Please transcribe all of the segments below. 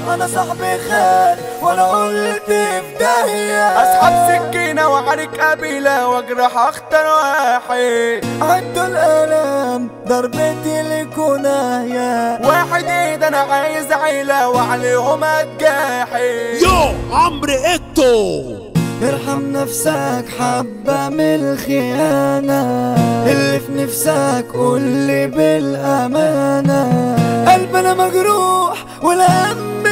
انا صاحبي خان وانا قلت في داهية اسحب سكينة واعارك قبيلة واجرح اختار واحد عدوا الالام ضربتي لكم ناهية واحد ايد انا عايز عيلة وعليهم اتجاحي يو عمرو ايتو ارحم نفسك حبة من الخيانة اللي في نفسك قولي بالأمانة قلبنا مجروح والهم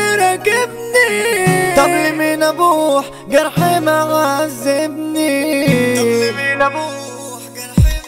راكبني طب لمين أبوح جرحي معذبني طب لمين أبوح جرحي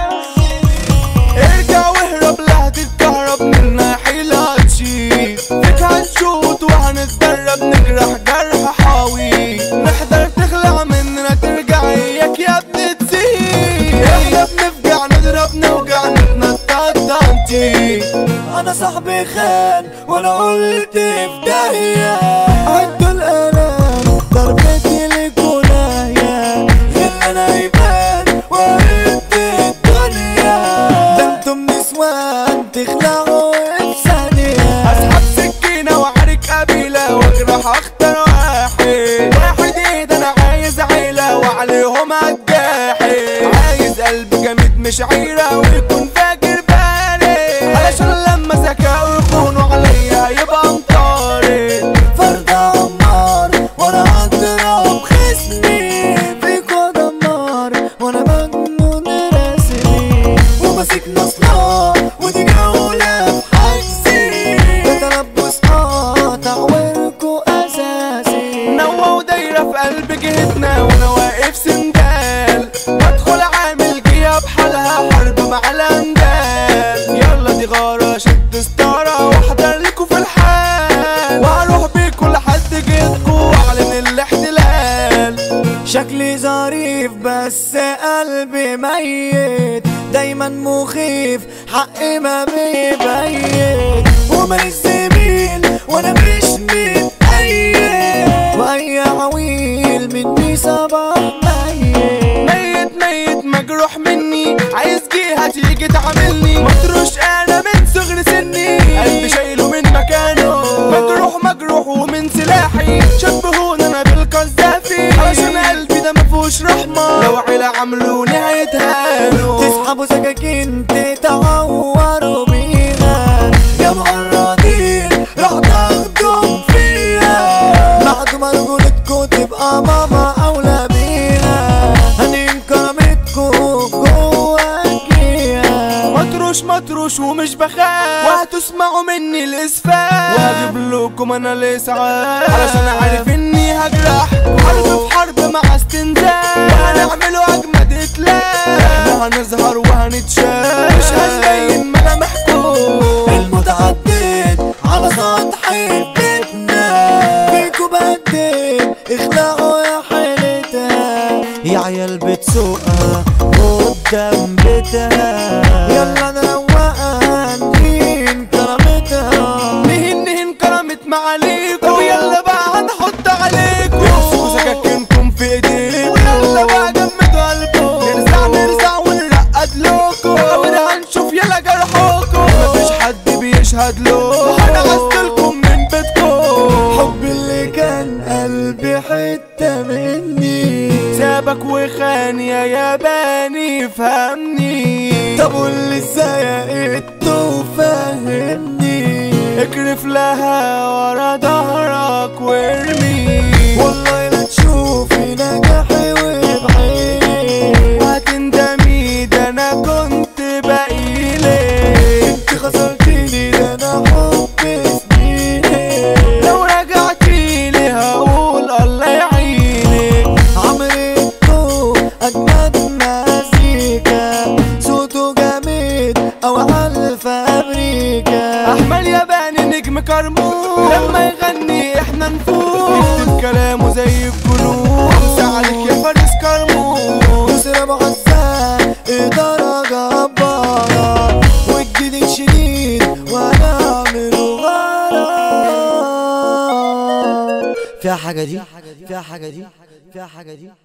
معذبني ارجع واهرب لا هتتكهرب منا حيلة تشيل فيك هنشوط وهنتدرب نجرح جرح حاوي نحضر تخلع مننا ترجع اياك يا ابني تسيب احنا بنفجع نضرب نوجع نتنطط تنطيط انا صاحبي خان وانا قلت في داهية عدوا الالام ضربتي لكم ناهية اللي انا يبان وقت الدنيا ده انتم نسوان تخلعوا في ثانية اسحب سكينة واعارك قبيلة واجرح اختار واحد واحد ايد انا عايز عيلة وعليهم اتجاحي عايز قلب جامد مش عيرة ويكون فاكر بالي علشان لما ذكاء يكونوا عليا يبقى مطارد فرد عمار وانا هضرب خصمي فيكوا دمار وانا مجنون راسمي وماسك نصلة ودي جولة في حجزي ده تلبس قاطع وركو اساسي نوى ودايرة في قلب جهتنا وانا واقف سندال بدخل عامل جيا بحالها حرب مع الاندال يلا دي غارة شد ستارة واحضر لكوا في الحال وهروح بيكوا لحد جيتكوا واعلن الاحتلال شكلي ظريف بس قلبي ميت دايما مخيف حقي ما بيبين وماليش زميل وانا مش متأيد واي عويل مني صباح ميت ميت ميت مجروح مني عايز جهة تيجي تعاملني مطروش انا من صغر سني قلبي شايله من مكانه مجروح مجروح ومن سلاحي شبهوني انا بالقذافي علشان قلبي ده مفهوش رحمة لو عيلة عملوني هيتهانوا تسحبوا سكاكين تتعوروا بيها يا معرضين راح تاخدوا فيها بعد ما رجولتكوا تبقى ماما اولى بيها هنين كرامتكوا جواكيها مطروش مطروش ومش بخاف وهتسمعوا مني الاسفاف وهجيب لكم انا الاسعاف علشان عارف اني هجرح حرب في حرب مع استنزاف وهنعملوا اجمد اتلاف احنا هنظهر وهنتشاف مش هنبين ملامحكم المتعدد على سطح بيتنا فيكوا بدل اخلعوا يا حيلتها يا عيال بتسوقها قدام بيتها يلا نروقها نهين كرامتها نهن نهن كرامة معاليكم طب يلا بقى هنحط عليكم امسكوا سكاكينكم في ايديكم ويلا بقى جمدوا قلبكم نرزع نرزع ونرقد لكم اول هنشوف يلا جرحكم مفيش حد بيشهد له هنعزلكم من بيتكم حب اللي كان قلبي حتة مني سابك وخان يا ياباني فهمني طب واللي ازاي قدته فهمني اكرف لها ورا ظهرك وارمي والله لا تشوفي نجاحي وبعيني وهتندمي ده انا كنت بقيلك انت خسرتيني ده انا حب سنيني لو رجعتيلي هقول الله يعينك عمرتو اجمد مزيكا صوته جامد او على فابريكا احمد ياباني نجم كرمون لما يغني احنا نفوق يكتب كلامه زي الجنون امسى عليك يا فارس كرمون يسرى معزة إدارة جبارة والجديد شديد وانا اعمله غلط فيها حاجة دي فيها حاجة دي فيها حاجة دي